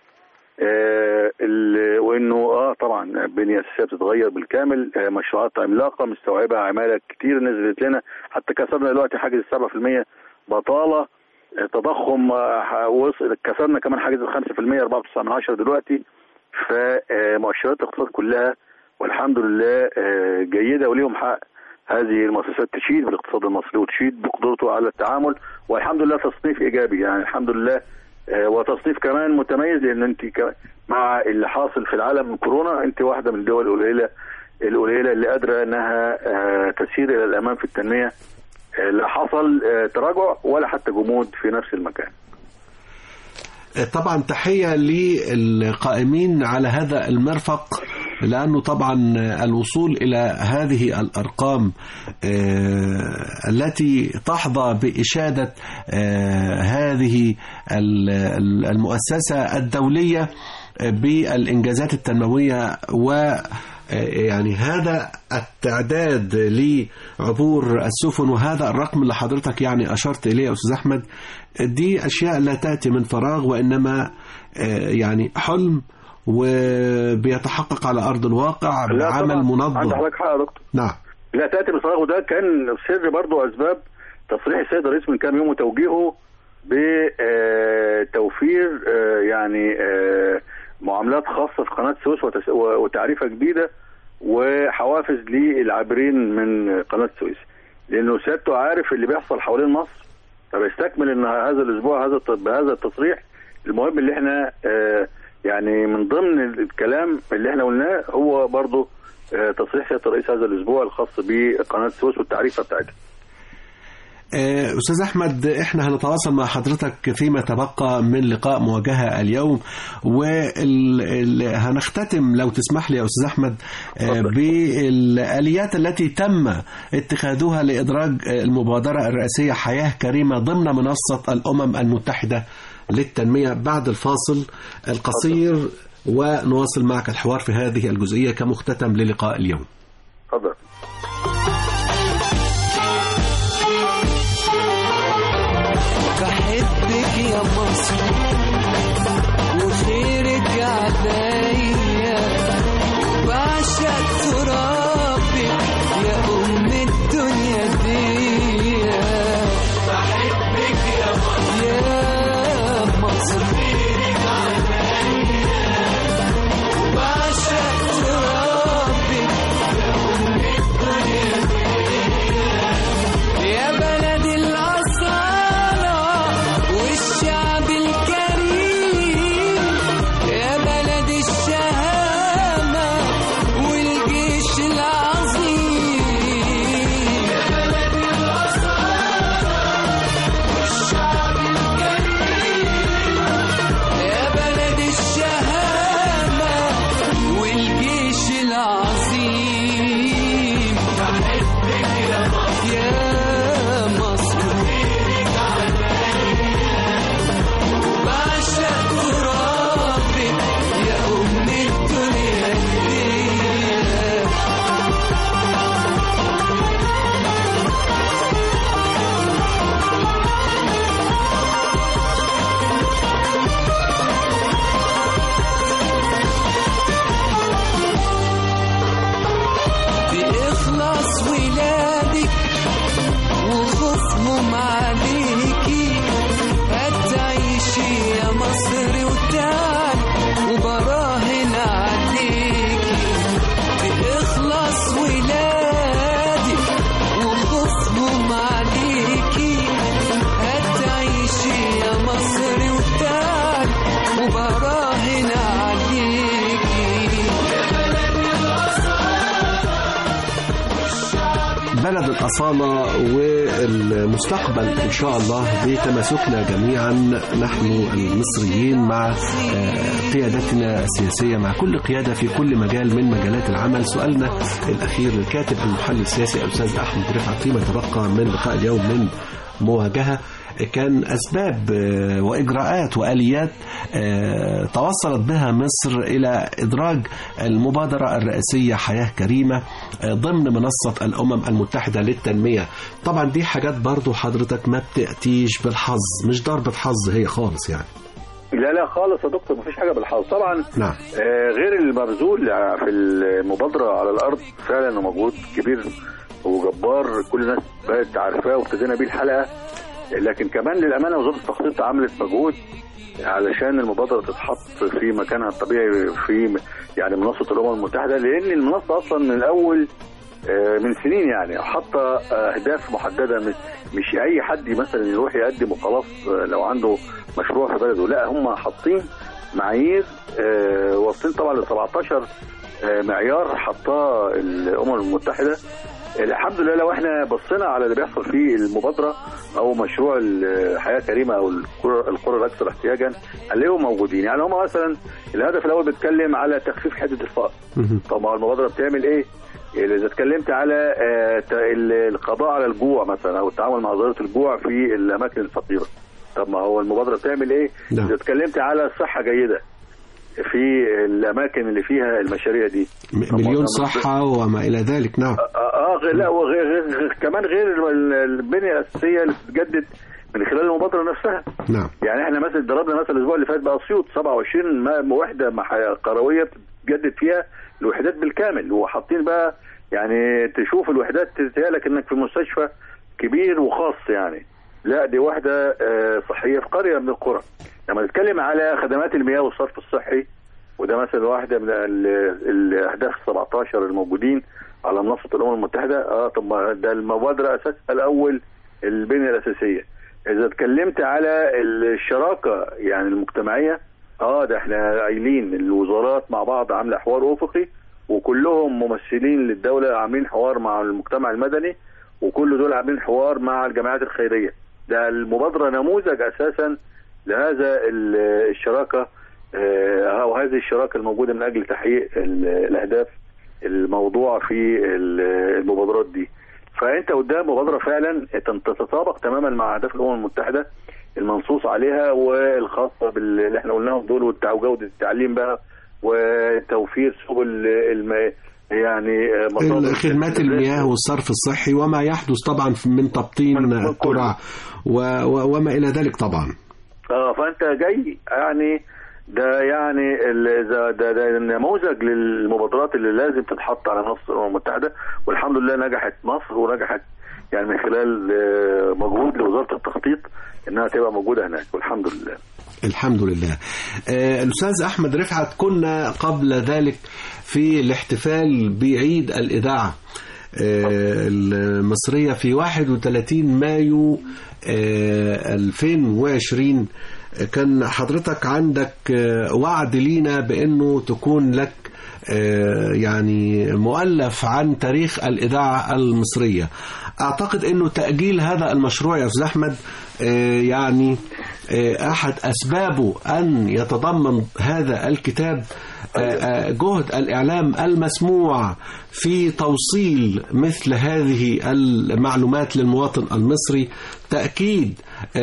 S3: آه، ال- وانه اه طبعا البنيه الاساسيه بتتغير بالكامل آه، مشروعات عملاقه مستوعبه عماله كتير نزلت لنا حتى كسرنا دلوقتي حاجز 7% بطاله آه، تضخم آه، وصل كسرنا كمان حاجز 5% 4.9 دلوقتي فمؤشرات الاقتصاد كلها والحمد لله آه، جيده وليهم حق هذه المؤسسات تشيد بالاقتصاد المصري وتشيد بقدرته على التعامل والحمد لله تصنيف ايجابي يعني الحمد لله آه، وتصنيف كمان متميز لان انت ك- مع اللي حاصل في العالم من كورونا انت واحده من الدول القليله القليله اللي قادره انها آه، تسير الى الامام في التنميه آه، لا حصل آه، تراجع ولا حتى جمود في نفس المكان
S2: طبعا تحية للقائمين على هذا المرفق لأنه طبعا الوصول إلى هذه الأرقام آه، التي تحظى بإشادة آه، هذه ال- ال- المؤسسة الدولية بالإنجازات التنموية و يعني هذا التعداد لعبور السفن وهذا الرقم اللي حضرتك يعني أشرت إليه يا أستاذ أحمد دي أشياء لا تأتي من فراغ وإنما آه، يعني حلم وبيتحقق على أرض الواقع
S3: لا
S2: بعمل
S3: طبعاً. عند
S2: منظم
S3: حضرتك حق يا دكتور
S2: نعم
S3: لا تاتي بالفراغ وده كان سر برضو اسباب تصريح السيد الرئيس من كام يوم وتوجيهه بتوفير يعني آه، معاملات خاصه في قناه السويس وتس- و- وتعريفه جديده وحوافز للعابرين من قناه السويس لانه سيادته عارف اللي بيحصل حوالين مصر فبيستكمل ان هذا الاسبوع هذا الت- بهذا التصريح المهم اللي احنا آه، يعني من ضمن الكلام اللي احنا قلناه هو برضو آه، تصريح سياده الرئيس هذا الاسبوع الخاص بقناه السويس والتعريفه بتاعتها
S2: آه، أستاذ أحمد إحنا هنتواصل مع حضرتك فيما تبقى من لقاء مواجهة اليوم وهنختتم لو تسمح لي يا أستاذ أحمد آه،
S3: اتفضل.
S2: بالآليات التي تم اتخاذها لإدراج آه، المبادرة الرئاسية حياة كريمة ضمن منصة الأمم المتحدة للتنمية بعد الفاصل القصير ونواصل معك الحوار في هذه الجزئية كمختتم للقاء اليوم
S3: اتفضل
S5: بحبك يا مصر وخيرك عليا بعشق ترابك يا أم الدنيا دي بحبك يا مصر يا مصر بعشق ترابك يا بلد الأصالة والشعب الكريم يا بلد الشهامة والجيش العظيم يا بلد الأصالة والشعب الكريم يا بلد الشهامة والجيش العظيم بحبك يا مصر يا مصر بعشق ترابك يا أم الدنيا دي بإخلاص ولادك وخوفهم عليكي هتعيشي يا مصر وتعال وبراهن عليكي بإخلاص ولادك وخوفهم عليكي هتعيشي يا مصر وتعال وبراهن عليكي
S2: بلد الأصالة والمستقبل إن شاء الله بتماسكنا جميعا نحن المصريين مع آه، قيادتنا السياسية مع كل قيادة في كل مجال من مجالات العمل سؤالنا الأخير للكاتب المحلل السياسي الأستاذ أحمد رفعت فيما تبقى من لقاء اليوم من مواجهة كان أسباب آه، وإجراءات وآليات آه، توصلت بها مصر إلى إدراج المبادرة الرئاسية حياة كريمة آه، ضمن منصة الأمم المتحدة للتنمية طبعا دي حاجات برضو حضرتك ما بتأتيش بالحظ مش ضربة حظ هي خالص يعني
S3: لا لا خالص يا دكتور مفيش حاجه بالحظ طبعا
S2: نعم
S3: آه، غير المبذول في المبادره على الارض فعلا مجهود كبير وجبار كل الناس بقت عارفاه وابتدينا بيه الحلقه لكن كمان للامانه وزاره التخطيط عملت مجهود علشان المبادره تتحط في مكانها الطبيعي في يعني منصه الامم المتحده لان المنصه اصلا من الاول آه، من سنين يعني حاطه اهداف محدده مش مش اي حد مثلا يروح يقدم وخلاص آه، لو عنده مشروع في بلده لا هم حاطين معايير آه، واصلين طبعا ل 17 آه، معيار حطاه الامم المتحده الحمد لله لو احنا بصينا على اللي بيحصل في المبادره او مشروع الحياه كريمه او القرى القرى الاكثر احتياجا هنلاقيهم موجودين يعني هم مثلا الهدف الاول بيتكلم على تخفيف حده الفقر
S2: مهم.
S3: طب ما هو المبادره بتعمل ايه؟ يعني اذا اتكلمت على آه، ت- ال- القضاء على الجوع مثلا او التعامل مع ظاهره الجوع في الاماكن الفقيره طب ما هو المبادره بتعمل ايه؟
S2: نعم.
S3: اذا اتكلمت على صحه جيده في الاماكن اللي فيها المشاريع دي
S2: م-
S3: طب ما
S2: مليون
S3: هو-
S2: صحة وما إلى ذلك نعم
S3: اه آه، غير لا وغير غير غير كمان غير ال- البنيه الاساسيه اللي بتتجدد من خلال المبادره نفسها
S2: نعم
S3: يعني احنا مثلا ضربنا مثلا الاسبوع اللي فات باسيوط 27 ما- وحده مح- قرويه بتتجدد فيها الوحدات بالكامل وحاطين بقى يعني تشوف الوحدات تتهيألك انك في مستشفى كبير وخاص يعني لا دي واحده آه، صحيه في قريه من القرى لما نتكلم على خدمات المياه والصرف الصحي وده مثلا واحده من ال- الاهداف ال 17 الموجودين على منصه الامم المتحده اه طب ما ده المبادره اساسها الاول البنيه الاساسيه اذا اتكلمت على الشراكه يعني المجتمعيه اه ده احنا قايلين الوزارات مع بعض عامله حوار افقي وكلهم ممثلين للدوله عاملين حوار مع المجتمع المدني وكل دول عاملين حوار مع الجمعيات الخيريه ده المبادره نموذج اساسا لهذا ال- الشراكه آه، او هذه الشراكه الموجوده من اجل تحقيق ال- الاهداف الموضوعه في ال- المبادرات دي فانت قدام مبادره فعلا تن- تتطابق تماما مع اهداف الامم المتحده المنصوص عليها والخاصه باللي احنا قلناهم دول والتع- وجوده التعليم بقى وتوفير سبل الم... يعني آه، مصادر
S2: خدمات المياه والصرف الصحي وما يحدث طبعا من تبطين
S3: من- كله.
S2: قرى و- و- وما إلى ذلك طبعا
S3: اه فانت جاي يعني ده يعني ال- ده, ده, ده نموذج للمبادرات اللي لازم تتحط على منصه الامم المتحده والحمد لله نجحت مصر ونجحت يعني من خلال آه، مجهود لوزاره التخطيط انها تبقى موجوده هناك والحمد لله
S2: الحمد لله آه، الأستاذ أحمد رفعت كنا قبل ذلك في الاحتفال بعيد الإذاعة آه، المصرية في 31 مايو آه، 2020 كان حضرتك عندك آه، وعد لينا بأنه تكون لك آه، يعني مؤلف عن تاريخ الإذاعة المصرية أعتقد أنه تأجيل هذا المشروع يا أستاذ أحمد آه، يعني آه، أحد أسبابه أن يتضمن هذا الكتاب آه، آه، جهد الإعلام المسموع في توصيل مثل هذه المعلومات للمواطن المصري تأكيد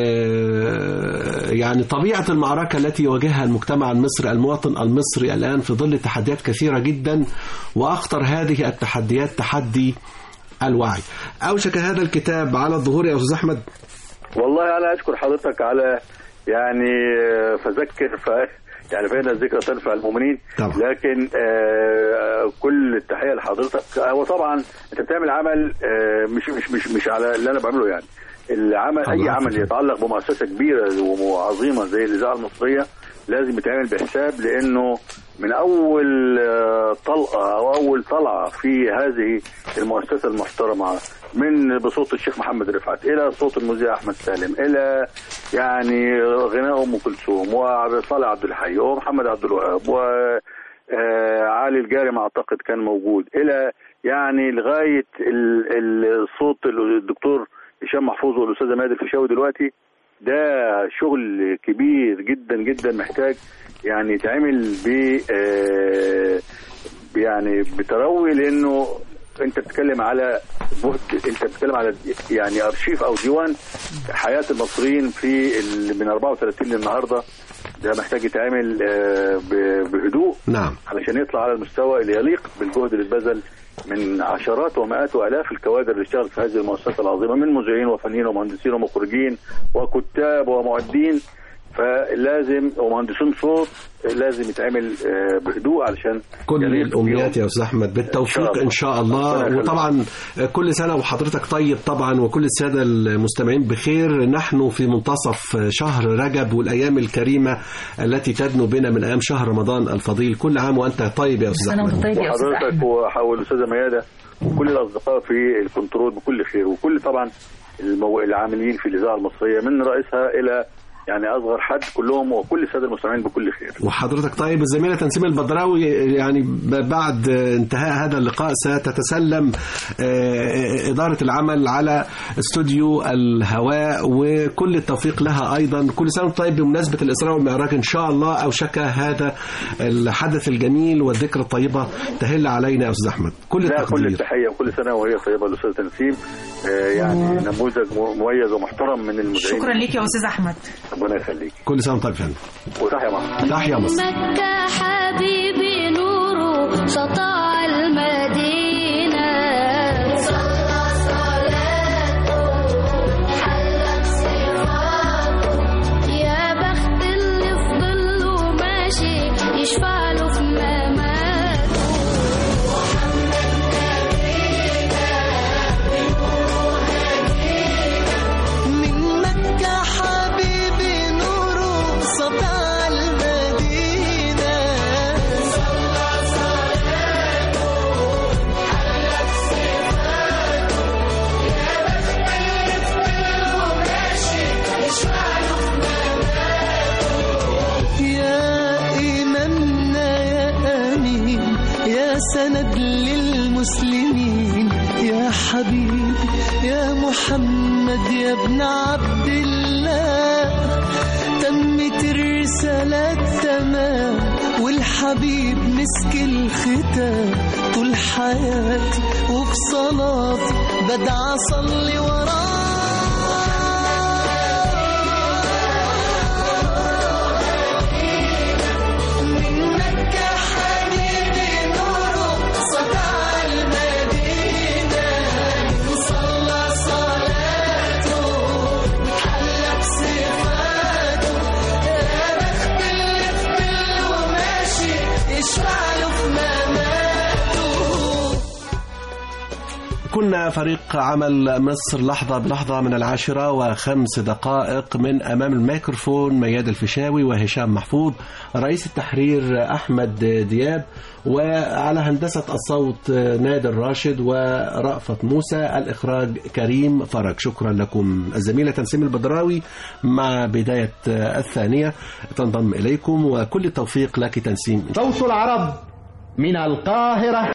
S2: آه، يعني طبيعة المعركة التي يواجهها المجتمع المصري المواطن المصري الآن في ظل تحديات كثيرة جدا وأخطر هذه التحديات تحدي الوعي أوشك هذا الكتاب على الظهور يا أستاذ أحمد
S3: والله انا اشكر حضرتك على يعني آه، فذكر ف يعني فإن الذكرى تنفع المؤمنين
S2: طبعا.
S3: لكن آه، كل التحيه لحضرتك هو طبعا انت بتعمل عمل آه، مش مش مش مش على اللي انا بعمله يعني العمل اي
S2: الله
S3: عمل
S2: يحفظك.
S3: يتعلق بمؤسسه كبيره وعظيمه زي الاذاعه المصريه لازم يتعمل بحساب لانه من اول آه، طلقه او اول طلعه في هذه المؤسسه المحترمه من بصوت الشيخ محمد رفعت الى صوت المذيع احمد سالم الى يعني غناء ام كلثوم وصالح عبد الحي ومحمد عبد الوهاب و آه، علي الجارم اعتقد كان موجود الى يعني لغايه ال- ال- الصوت الدكتور هشام محفوظ والاستاذه مادة الفيشاوي دلوقتي ده شغل كبير جدا جدا محتاج يعني يتعمل ب آه، يعني بتروي لانه انت بتتكلم على جهد انت بتتكلم على يعني ارشيف او ديوان حياه المصريين في ال- من 34 للنهارده ده محتاج يتعمل آه، ب- بهدوء
S2: نعم
S3: علشان يطلع على المستوى اللي يليق بالجهد اللي اتبذل من عشرات ومئات والاف الكوادر اللي اشتغلت في هذه المؤسسه العظيمه من مذيعين وفنيين ومهندسين ومخرجين وكتاب ومعدين فلازم ومهندسين صوت لازم يتعمل آه، بهدوء علشان
S2: كل
S3: يليق
S2: الامنيات
S3: بيهم.
S2: يا استاذ احمد بالتوفيق ان شاء
S3: ربنا
S2: الله
S3: يخليك.
S2: وطبعا كل سنه وحضرتك طيب طبعا وكل الساده المستمعين بخير نحن في منتصف شهر رجب والايام الكريمه التي تدنو بنا من ايام شهر رمضان الفضيل كل عام وانت طيب يا استاذ
S4: سنة وانت
S2: احمد
S4: طيب يا أستاذ
S3: وحضرتك
S4: أحمد
S3: وح- والاستاذه مياده وكل الاصدقاء في الكنترول بكل خير وكل طبعا المو... العاملين في الاذاعه المصريه من رئيسها الى يعني اصغر حد كلهم وكل الساده المستمعين بكل خير
S2: وحضرتك طيب الزميلة تنسيم البدراوي يعني ب- بعد انتهاء هذا اللقاء ستتسلم آه، إدارة العمل على استوديو الهواء وكل التوفيق لها أيضا كل سنة وأنت طيب بمناسبة الإسراء والمعراج إن شاء الله أوشك هذا الحدث الجميل والذكرى الطيبة تهل علينا يا أستاذ أحمد كل
S3: لا كل
S2: التقدير
S3: التحيه وكل سنه وهي طيبه الاستاذ تنسيم آه، يعني نموذج م- مميز ومحترم من المذيعين
S7: شكرا ليك يا استاذ احمد
S3: ربنا يخليك
S2: كل سنة وأنت طيب يا فندم
S3: وتحيا مصر
S2: تحيا مصر
S8: مكة حبيبي نوره سطع المدينة صلى صلاته حلت صفاته يا بخت اللي في ظله ماشي يشفع له في مماته
S5: من مكة حبيبي نوره سطع المدينة صلى صلاته حلت صفاته يا بخت اللي في قلبه ماشي يشفع له في يا إمامنا يا أمين يا سند للمسلمين يا حبيبي يا محمد يا ابن عبد الله تمت الرسالة تمام والحبيب مسك الختام طول حياتي وفي صلاتي بدعى أصلي وراه من مكة حبيبي نوره سطع المدينة صلى صلاته حلت صفاته يا بخت اللي في قلبه ماشي يشفع له في مماته
S2: كنا فريق عمل مصر لحظة بلحظة من العاشرة وخمس دقائق من أمام الميكروفون مياد الفيشاوي وهشام محفوظ رئيس التحرير أحمد دياب وعلى هندسة الصوت نادر راشد ورأفت موسى الإخراج كريم فرج شكرا لكم الزميلة تنسيم البدراوي مع بداية الثانية تنضم إليكم وكل التوفيق لك تنسيم
S9: صوت العرب من القاهرة